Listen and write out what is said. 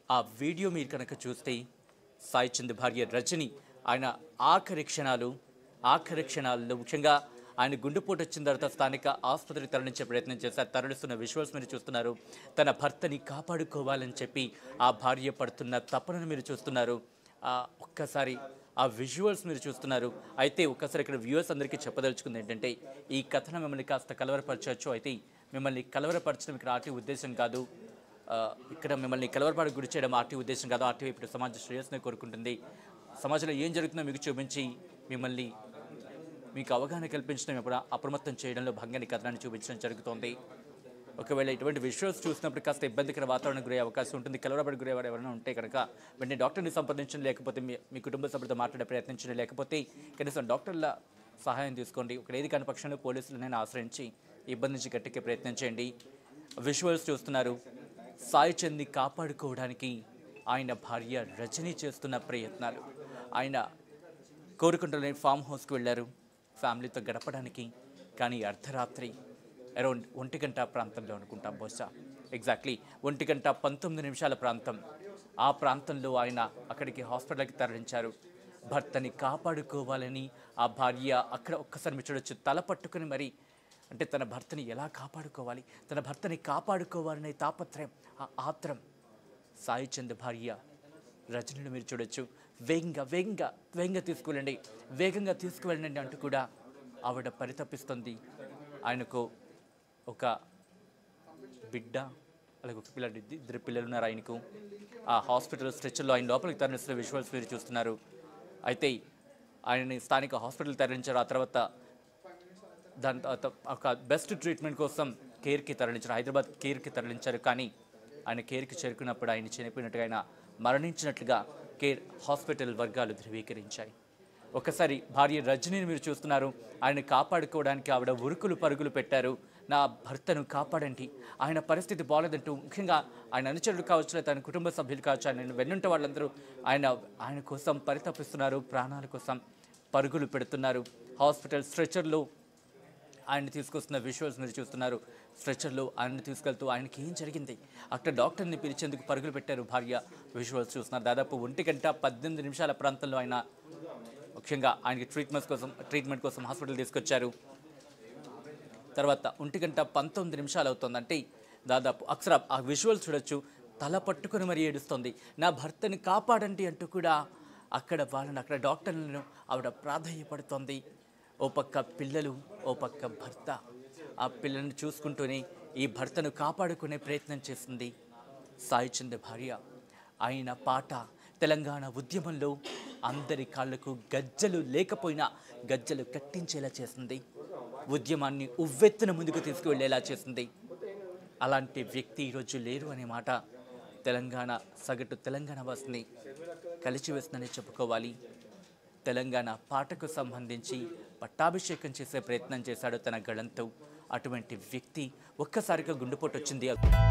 ఆ వీడియో మీరు కనుక చూస్తే సాయి చంద్ భార్య రజని ఆయన ఆఖరి క్షణాలు ఆఖరి క్షణాల్లో ముఖ్యంగా ఆయన గుండెపోటు వచ్చిన తర్వాత స్థానిక ఆసుపత్రికి తరలించే ప్రయత్నం చేశారు తరలిస్తున్న విజువల్స్ మీరు చూస్తున్నారు తన భర్తని కాపాడుకోవాలని చెప్పి ఆ భార్య పడుతున్న తపనను మీరు చూస్తున్నారు ఆ ఒక్కసారి ఆ విజువల్స్ మీరు చూస్తున్నారు అయితే ఒక్కసారి ఇక్కడ వ్యూవర్స్ అందరికీ చెప్పదలుచుకుంది ఏంటంటే ఈ కథను మిమ్మల్ని కాస్త కలవరపరచవచ్చు అయితే మిమ్మల్ని కలవరపరచడం ఇక్కడ ఆర్టీ ఉద్దేశం కాదు ఆ, ఇక్కడ మిమ్మల్ని కలవరపాటు గురి చేయడం ఆర్టీ ఉద్దేశం కాదు ఆర్టీ ఇప్పుడు సమాజ శ్రేయస్సుని కోరుకుంటుంది సమాజంలో ఏం జరుగుతుందో మీకు చూపించి మిమ్మల్ని మీకు అవగాహన కల్పించడం ఇప్పుడు అప్రమత్తం చేయడంలో భంగాన్ని కథనాన్ని చూపించడం జరుగుతోంది ఒకవేళ ఇటువంటి విజువల్స్ చూసినప్పుడు కాస్త ఇబ్బందికర వాతావరణం గురయ్యే అవకాశం ఉంటుంది కలవరపడి గురయ్యేవారు ఎవరైనా ఉంటే కనుక వెంటనే డాక్టర్ని సంప్రదించండి లేకపోతే మీ మీ కుటుంబ సభ్యులతో మాట్లాడే ప్రయత్నించండి లేకపోతే కనీసం డాక్టర్ల సహాయం తీసుకోండి ఒక ఏది కాని పక్షంలో పోలీసులనైనా ఆశ్రయించి ఇబ్బంది నుంచి గట్టెక్కే ప్రయత్నం చేయండి విజువల్స్ చూస్తున్నారు సాయి చంద్ని కాపాడుకోవడానికి ఆయన భార్య రజనీ చేస్తున్న ప్రయత్నాలు ఆయన కోరుకుంటూనే ఫామ్ హౌస్కి వెళ్ళారు ఫ్యామిలీతో గడపడానికి కానీ అర్ధరాత్రి అరౌండ్ ఒంటి గంట ప్రాంతంలో అనుకుంటాం బహుశా ఎగ్జాక్ట్లీ ఒంటి గంట పంతొమ్మిది నిమిషాల ప్రాంతం ఆ ప్రాంతంలో ఆయన అక్కడికి హాస్పిటల్కి తరలించారు భర్తని కాపాడుకోవాలని ఆ భార్య అక్కడ ఒక్కసారి మీరు చూడొచ్చు తల పట్టుకుని మరి అంటే తన భర్తని ఎలా కాపాడుకోవాలి తన భర్తని కాపాడుకోవాలనే తాపత్రయం ఆ ఆత్రం సాయి చంద్ భార్య రజనీని మీరు చూడొచ్చు వేగంగా వేగంగా వేగంగా తీసుకువెళ్ళండి వేగంగా తీసుకువెళ్ళండి అంటూ కూడా ఆవిడ పరితపిస్తుంది ఆయనకు ఒక బిడ్డ అలాగే ఒక పిల్లడు ఇద్ద- ఇద్దరు పిల్లలు ఉన్నారు ఆయనకు ఆ హాస్పిటల్ స్ట్రెచర్లో ఆయన లోపలికి తరలిస్తున్న విజువల్స్ మీరు చూస్తున్నారు అయితే ఆయనని స్థానిక హాస్పిటల్ తరలించారు ఆ తర్వాత దాని తర్వాత ఒక బెస్ట్ ట్రీట్మెంట్ కోసం కేర్కి తరలించారు హైదరాబాద్ కేర్కి తరలించారు కానీ ఆయన కేర్కి చేరుకున్నప్పుడు ఆయన చనిపోయినట్టుగా ఆయన మరణించినట్లుగా కేర్ హాస్పిటల్ వర్గాలు ధృవీకరించాయి ఒకసారి భార్య రజనీని మీరు చూస్తున్నారు ఆయన కాపాడుకోవడానికి ఆవిడ ఉరుకులు పరుగులు పెట్టారు నా భర్తను కాపాడండి ఆయన పరిస్థితి బాగాలేదంటూ ముఖ్యంగా ఆయన అనుచరులు కావచ్చు లేదా ఆయన కుటుంబ సభ్యులు కావచ్చు ఆయన వెన్నుంట వాళ్ళందరూ ఆయన ఆయన కోసం పరితపిస్తున్నారు ప్రాణాల కోసం పరుగులు పెడుతున్నారు హాస్పిటల్ స్ట్రెచర్లో ఆయన తీసుకొస్తున్న విజువల్స్ మీరు చూస్తున్నారు స్ట్రెచర్లో ఆయన్ని తీసుకెళ్తూ ఆయనకి ఏం జరిగింది అక్కడ డాక్టర్ని పిలిచేందుకు పరుగులు పెట్టారు భార్య విజువల్స్ చూస్తున్నారు దాదాపు ఒంటి గంట పద్దెనిమిది నిమిషాల ప్రాంతంలో ఆయన ముఖ్యంగా ఆయనకి ట్రీట్మెంట్స్ కోసం ట్రీట్మెంట్ కోసం హాస్పిటల్ తీసుకొచ్చారు తర్వాత ఒంటి గంట పంతొమ్మిది నిమిషాలు అవుతుంది అంటే దాదాపు అక్షర ఆ విజువల్ చూడొచ్చు తల పట్టుకొని మరీ ఏడుస్తుంది నా భర్తని కాపాడండి అంటూ కూడా అక్కడ వాళ్ళని అక్కడ డాక్టర్లను ఆవిడ ప్రాధాన్యపడుతోంది ఓ పక్క పిల్లలు ఓ పక్క భర్త ఆ పిల్లల్ని చూసుకుంటూనే ఈ భర్తను కాపాడుకునే ప్రయత్నం చేస్తుంది సాయి చంద్ భార్య ఆయన పాట తెలంగాణ ఉద్యమంలో అందరి కాళ్లకు గజ్జలు లేకపోయినా గజ్జలు కట్టించేలా చేసింది ఉద్యమాన్ని ఉవ్వెత్తున ముందుకు తీసుకువెళ్ళేలా చేసింది అలాంటి వ్యక్తి ఈరోజు లేరు అనే మాట తెలంగాణ సగటు తెలంగాణ వాసిని కలిచివేస్తుందని చెప్పుకోవాలి తెలంగాణ పాటకు సంబంధించి పట్టాభిషేకం చేసే ప్రయత్నం చేశాడు తన గళంతో అటువంటి వ్యక్తి ఒక్కసారిగా గుండెపోటు వచ్చింది